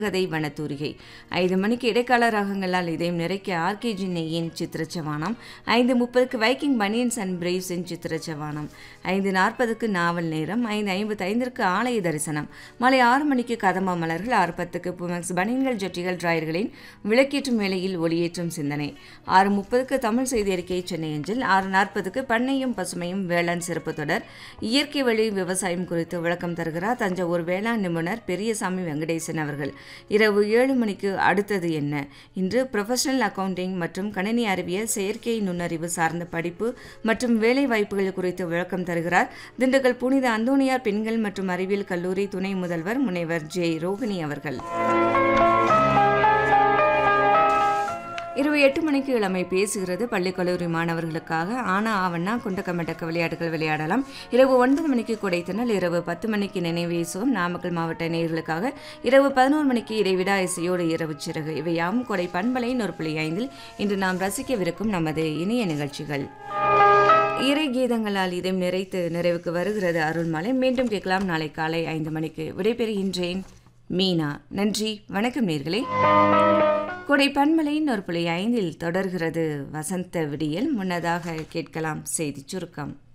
கதை வனத்தூரிகை ஐந்து மணிக்கு இடைக்கால ராகங்களால் இதயம் நிறைக்க ஆர்கேஜி நெய்யின் சித்திரச்சவானம் ஐந்து முப்பதுக்கு வைக்கிங் பனியன்ஸ் அண்ட் பிரேவ்ஸின் சித்திரச்சவானம் ஐந்து நாற்பதுக்கு நாவல் நேரம் ஐந்து ஐம்பத்தி ஐந்திற்கு ஆலய தரிசனம் மாலை ஆறு மணிக்கு கதம்பா மலர்கள் ஆறு பத்துக்கு புமெக்ஸ் பனியன்கள் ஜொட்டிகள் டிராயர்களின் விளக்கேற்றும் வேளையில் ஒளியேற்றும் சிந்தனை ஆறு முப்பதுக்கு தமிழ் செய்தி அறிக்கை சென்னை அஞ்சில் ஆறு நாற்பதுக்கு பண்ணையும் பசுமையும் வேளாண் சிறப்பு தொடர் இயற்கை வழி விவசாயம் குறித்து விளக்கம் தருகிறார் தஞ்சாவூர் வேளாண் நிபுணர் பெரியசாமி வெங்கடேசன் அவர்கள் இரவு ஏழு மணிக்கு அடுத்தது என்ன இன்று ப்ரொஃபஷனல் அக்கவுண்டிங் மற்றும் கணினி அறிவியல் செயற்கை நுண்ணறிவு சார்ந்த படிப்பு மற்றும் வேலை வாய்ப்புகள் குறித்து விளக்கம் தருகிறார் திண்டுக்கல் புனித அந்தோனியார் பெண்கள் மற்றும் அறிவியல் கல்லூரி துணை முதல்வர் முனைவர் ஜே ரோகிணி அவர்கள் இரவு எட்டு மணிக்கு இளமை பேசுகிறது பள்ளி கல்லூரி மாணவர்களுக்காக ஆனா ஆவண்ணா குண்டக்கமட்டக்க விளையாட்டுகள் விளையாடலாம் இரவு ஒன்பது மணிக்கு கொடைத்தனல் இரவு பத்து மணிக்கு நினைவேசுவோம் நாமக்கல் மாவட்ட நேயர்களுக்காக இரவு பதினோரு மணிக்கு இடைவிடா இசையோடு இரவு சிறகு இவையாவும் கொடை பண்பலை நொறுப்புள்ளி ஐந்தில் இன்று நாம் ரசிக்கவிருக்கும் நமது இனிய நிகழ்ச்சிகள் இறை கீதங்களால் இதயம் நிறைத்து நிறைவுக்கு வருகிறது அருள்மலை மீண்டும் கேட்கலாம் நாளை காலை ஐந்து மணிக்கு விடைபெறுகின்றேன் மீனா நன்றி வணக்கம் நேர்களே கொடை பன்மலையின் ஒரு புள்ளி ஐந்தில் தொடர்கிறது வசந்த விடியல் முன்னதாக கேட்கலாம் செய்தி சுருக்கம்